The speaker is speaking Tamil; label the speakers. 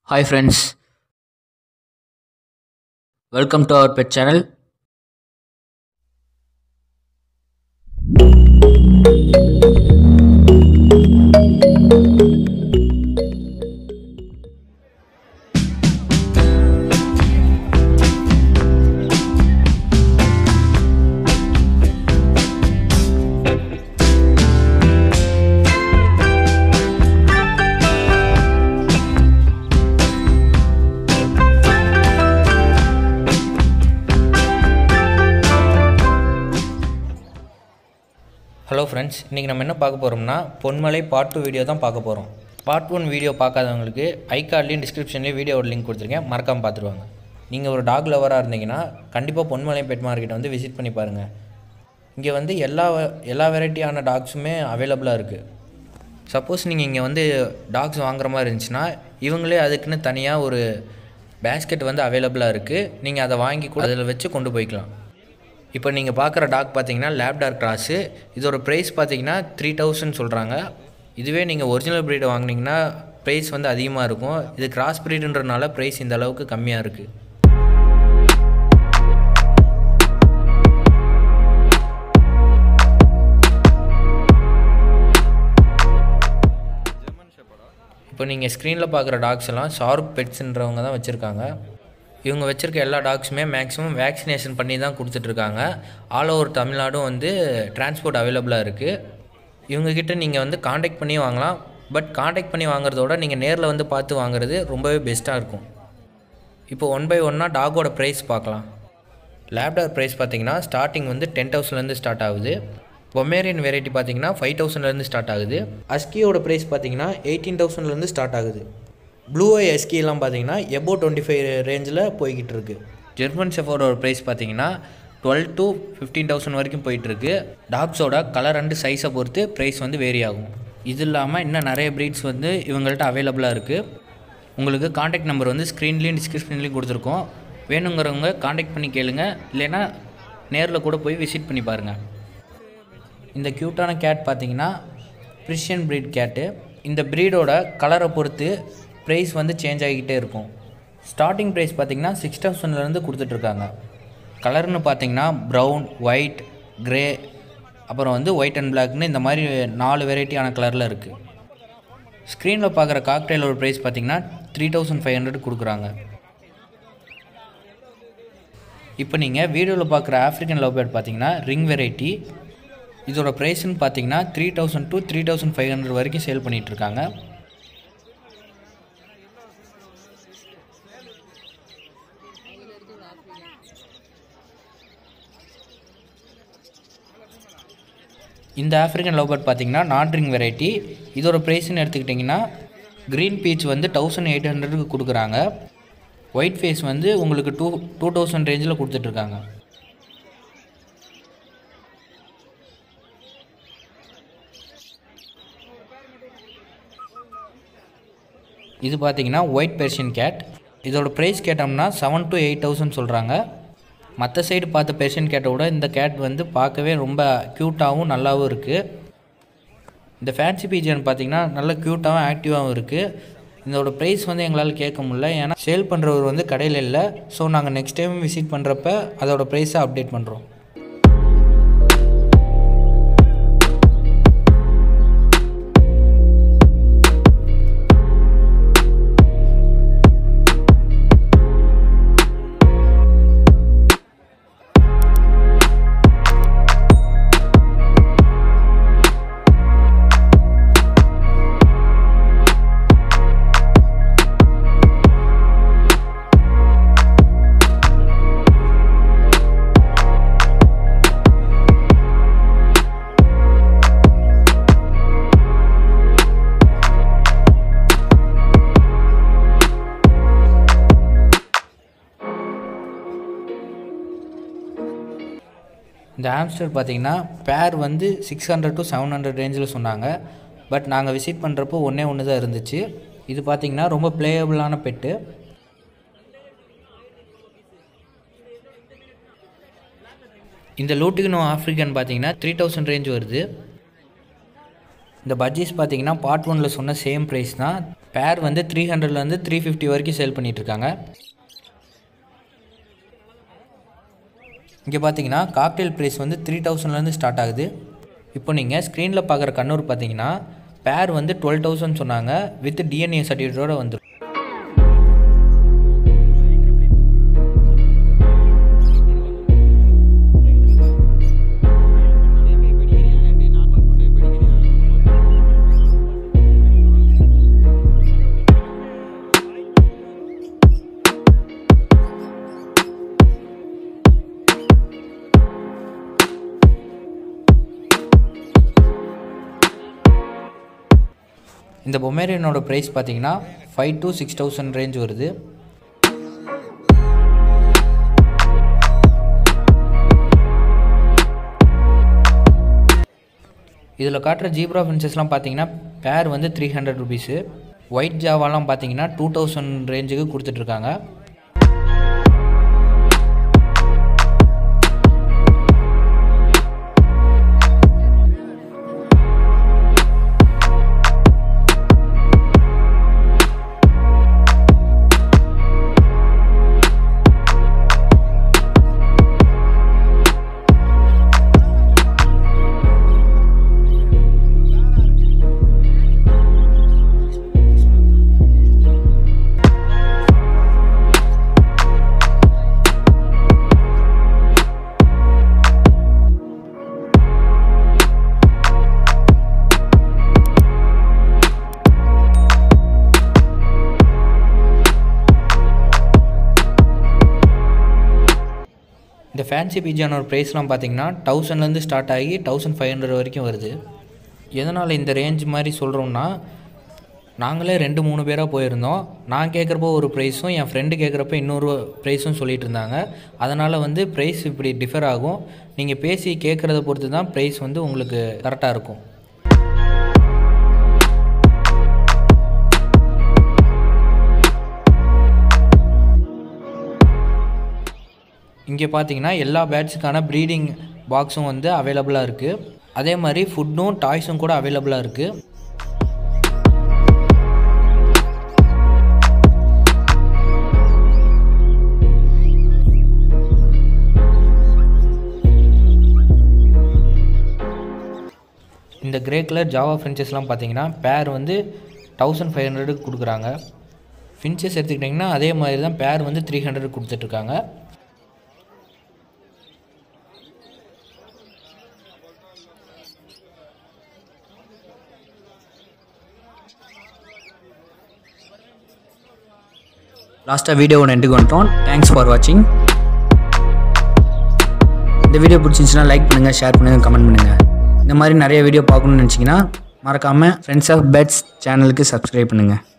Speaker 1: Hi friends, welcome to our pet channel.
Speaker 2: Hello friends இன்றைக்கி நம்ம என்ன பார்க்க போகிறோம்னா பொன்மலை பார்ட் டூ வீடியோ தான் பார்க்க போகிறோம் பார்ட் ஒன் வீடியோ பார்க்காதவங்களுக்கு ஐ கார்ட்லேயும் டிஸ்கிரிப்ஷன்லேயும் வீடியோட லிங்க் கொடுத்துருக்கேன் மறக்காமல் பார்த்துருவாங்க நீங்கள் ஒரு டாக் லவராக இருந்தீங்கன்னா கண்டிப்பாக பொன்மலை பெட் மார்க்கெட் வந்து விசிட் பண்ணி பாருங்கள் இங்கே வந்து எல்லா வ- எல்லா வெரைட்டியான டாக்ஸுமே அவைலபிளாக இருக்குது சப்போஸ் நீங்கள் இங்கே வந்து டாக்ஸ் வாங்குற மாதிரி இருந்துச்சுன்னா இவங்களே அதுக்குன்னு தனியாக ஒரு பேஸ்கெட் வந்து அவைலபிளாக இருக்குது நீங்கள் அதை வாங்கி கூட அதில் வச்சு கொண்டு போய்க்கலாம் இப்போ நீங்கள் பார்க்குற டாக் பார்த்தீங்கன்னா லேப்டார் கிராஸு இதோட ப்ரைஸ் பார்த்தீங்கன்னா த்ரீ தௌசண்ட் சொல்கிறாங்க இதுவே நீங்கள் ஒரிஜினல் ப்ரீடை வாங்குனீங்கன்னா ப்ரைஸ் வந்து அதிகமாக இருக்கும் இது கிராஸ் ப்ரீடுன்றனால ப்ரைஸ் இந்த அளவுக்கு கம்மியாக இருக்குது இப்போ நீங்கள் ஸ்க்ரீனில் பார்க்குற டாக்ஸ் எல்லாம் ஷார்ப் பெட்ஸ்ன்றவங்க தான் வச்சுருக்காங்க இவங்க வச்சுருக்க எல்லா டாக்ஸுமே மேக்ஸிமம் வேக்சினேஷன் பண்ணி தான் கொடுத்துட்ருக்காங்க ஆல் ஓவர் தமிழ்நாடும் வந்து டிரான்ஸ்போர்ட் அவைலபிளாக இருக்குது இவங்கக்கிட்ட நீங்கள் வந்து காண்டாக்ட் பண்ணி வாங்கலாம் பட் காண்டாக்ட் பண்ணி வாங்குறதோட நீங்கள் நேரில் வந்து பார்த்து வாங்குறது ரொம்பவே பெஸ்ட்டாக இருக்கும் இப்போ ஒன் பை ஒன்னாக டாகோட ப்ரைஸ் பார்க்கலாம் லேப்டார் ப்ரைஸ் பார்த்தீங்கன்னா ஸ்டார்டிங் வந்து டென் தௌசண்ட்லேருந்து ஸ்டார்ட் ஆகுது பொமேரியன் வெரைட்டி பார்த்தீங்கன்னா ஃபைவ் தௌசண்ட்லேருந்து ஸ்டார்ட் ஆகுது அஸ்கியோட ப்ரைஸ் பார்த்தீங்கன்னா எயிட்டீன் தௌசண்ட்லேருந்து ஸ்டார்ட் ஆகுது ப்ளூ ஐ எஸ்கிலாம் பார்த்தீங்கன்னா எபோ டுவெண்ட்டி ஃபைவ் ரேஞ்சில் போய்கிட்டு இருக்கு ஜெர்மன் செஃபோரோட ப்ரைஸ் பார்த்தீங்கன்னா டுவெல் டு ஃபிஃப்டீன் தௌசண்ட் வரைக்கும் போயிட்டுருக்கு டாக்ஸோட கலர் அண்டு சைஸை பொறுத்து ப்ரைஸ் வந்து வேரி ஆகும் இது இல்லாமல் இன்னும் நிறைய ப்ரீட்ஸ் வந்து இவங்கள்ட்ட அவைலபிளாக இருக்குது உங்களுக்கு காண்டாக்ட் நம்பர் வந்து ஸ்க்ரீன்லேயும் டிஸ்கிரிப்ஷன்லேயும் கொடுத்துருக்கோம் வேணுங்கிறவங்க காண்டாக்ட் பண்ணி கேளுங்க இல்லைன்னா நேரில் கூட போய் விசிட் பண்ணி பாருங்கள் இந்த க்யூட்டான கேட் பார்த்தீங்கன்னா பிரிஷியன் ப்ரீட் கேட்டு இந்த ப்ரீடோட கலரை பொறுத்து ப்ரைஸ் வந்து சேஞ்ச் ஆகிக்கிட்டே இருக்கும் ஸ்டார்டிங் ப்ரைஸ் பார்த்தீங்கன்னா சிக்ஸ் தௌசண்ட்லேருந்து கொடுத்துட்ருக்காங்க கலர்னு பார்த்தீங்கன்னா ப்ரௌன் ஒயிட் கிரே அப்புறம் வந்து ஒயிட் அண்ட் பிளாக்னு இந்த மாதிரி நாலு வெரைட்டியான கலரில் இருக்குது ஸ்க்ரீனில் பார்க்குற காக்டெயிலோட ப்ரைஸ் பார்த்தீங்கன்னா த்ரீ தௌசண்ட் ஃபைவ் ஹண்ட்ரட் கொடுக்குறாங்க இப்போ நீங்கள் வீடியோவில் பார்க்குற ஆஃப்ரிக்கன் லவ் பேர்ட் பார்த்தீங்கன்னா ரிங் வெரைட்டி இதோட ப்ரைஸ்னு பார்த்தீங்கன்னா three thousand to three thousand five hundred வரைக்கும் சேல் பண்ணிட்டு இருக்காங்க இந்த ஆஃப்ரிக்கன் லவ் பேர்ட் பார்த்தீங்கன்னா நான் ரிங் வெரைட்டி இதோட ப்ரைஸ்னு எடுத்துக்கிட்டிங்கன்னா க்ரீன் பீச் வந்து தௌசண்ட் எயிட் ஹண்ட்ரடுக்கு கொடுக்குறாங்க ஒயிட் ஃபேஸ் வந்து உங்களுக்கு டூ டூ தௌசண்ட் ரேஞ்சில் கொடுத்துட்ருக்காங்க இது பார்த்தீங்கன்னா ஒயிட் பெர்ஷியன் கேட் இதோட ப்ரைஸ் கேட்டோம்னா செவன் to எயிட் தௌசண்ட் சொல்கிறாங்க மற்ற சைடு பார்த்த பெர்ஷியன் கேட்டை விட இந்த கேட் வந்து பார்க்கவே ரொம்ப க்யூட்டாகவும் நல்லாவும் இருக்குது இந்த ஃபேன்சி பீஜன் பார்த்தீங்கன்னா நல்ல க்யூட்டாகவும் ஆக்டிவாகவும் இருக்குது இதோட ப்ரைஸ் வந்து எங்களால் கேட்க முடியல ஏன்னா சேல் பண்ணுறவர் வந்து கடையில் இல்லை ஸோ நாங்கள் நெக்ஸ்ட் டைம் விசிட் பண்ணுறப்ப அதோட ப்ரைஸை அப்டேட் பண்ணுறோம் இந்த ஆம்ஸ்டர் பார்த்தீங்கன்னா பேர் வந்து six hundred to seven hundred ரேஞ்சில் சொன்னாங்க பட் நாங்கள் விசிட் பண்ணுறப்போ ஒன்றே ஒன்று தான் இருந்துச்சு இது பார்த்தீங்கன்னா ரொம்ப பிளேயபிளான பெட்டு இந்த லூட்டிகனோ ஆஃப்ரிக்கன் பார்த்தீங்கன்னா த்ரீ தௌசண்ட் ரேஞ்ச் வருது இந்த பட்ஜெட்ஸ் பார்த்தீங்கன்னா பார்ட் ஒனில் சொன்ன சேம் ப்ரைஸ் தான் பேர் வந்து த்ரீ ஹண்ட்ரட்லேருந்து த்ரீ ஃபிஃப்டி வரைக்கும் சேல் பண்ணிகிட்ருக்காங்க இங்கே பார்த்தீங்கன்னா காக்டெயில் ப்ரைஸ் வந்து த்ரீ தௌசண்ட்லேருந்து ஸ்டார்ட் ஆகுது இப்போ நீங்கள் ஸ்க்ரீனில் பார்க்குற கண்ணூர் பார்த்தீங்கன்னா பேர் வந்து டுவெல் தௌசண்ட் சொன்னாங்க வித் டிஎன்ஏ சர்டிஃபிகேட்டோட வந்துடும் இந்த பொமேரியனோட ப்ரைஸ் பார்த்தீங்கன்னா five to six thousand range வருது இதில் காட்டுற ஜீப்ரா ஃபின்சஸ்லாம் பார்த்தீங்கன்னா பேர் வந்து த்ரீ ஹண்ட்ரட் ருபீஸு ஒயிட் ஜாவாலாம் பார்த்தீங்கன்னா டூ தௌசண்ட் ரேஞ்சுக்கு கொடுத்துட்ருக்காங்க இந்த ஃபேன்சி பீஜானோட ப்ரைஸ்லாம் பார்த்தீங்கன்னா தௌசண்ட்லேருந்து ஸ்டார்ட் ஆகி தௌசண்ட் ஃபைவ் ஹண்ட்ரட் வரைக்கும் வருது எதனால் இந்த ரேஞ்ச் மாதிரி சொல்கிறோம்னா நாங்களே ரெண்டு மூணு பேராக போயிருந்தோம் நான் கேட்குறப்போ ஒரு ப்ரைஸும் என் ஃப்ரெண்டு கேட்குறப்ப இன்னொரு ப்ரைஸும் சொல்லிட்டு இருந்தாங்க அதனால் வந்து ப்ரைஸ் இப்படி டிஃபர் ஆகும் நீங்கள் பேசி கேட்குறத பொறுத்து தான் ப்ரைஸ் வந்து உங்களுக்கு கரெக்டாக இருக்கும் இங்கே பார்த்தீங்கன்னா எல்லா பேட்ஸுக்கான ப்ரீடிங் பாக்ஸும் வந்து அவைலபிளாக இருக்குது அதே மாதிரி ஃபுட்டும் டாய்ஸும் கூட அவைலபிளாக இருக்குது இந்த கிரே கலர் ஜாவா ஃபின்ச்சஸ்லாம் பார்த்தீங்கன்னா பேர் வந்து தௌசண்ட் ஃபைவ் ஹண்ட்ரடுக்கு கொடுக்குறாங்க ஃபின்ச்சஸ் எடுத்துக்கிட்டிங்கன்னா அதே மாதிரி தான் பேர் வந்து த்ரீ ஹண்ட்ரட் கொடுத்துட்ருக்காங்க
Speaker 1: லாஸ்ட்டாக வீடியோவோட எண்டுக்கு வந்துட்டோம் தேங்க்ஸ் ஃபார் வாட்சிங் இந்த வீடியோ பிடிச்சிருந்துச்சுன்னா லைக் பண்ணுங்கள் ஷேர் பண்ணுங்கள் கமெண்ட் பண்ணுங்கள் இந்த மாதிரி நிறைய வீடியோ பார்க்கணும்னு நினச்சிங்கன்னா மறக்காமல் ஃப்ரெண்ட்ஸ் ஆஃப் பெட்ஸ் சேனலுக்கு சப்ஸ்கிரைப் பண்ணுங்கள்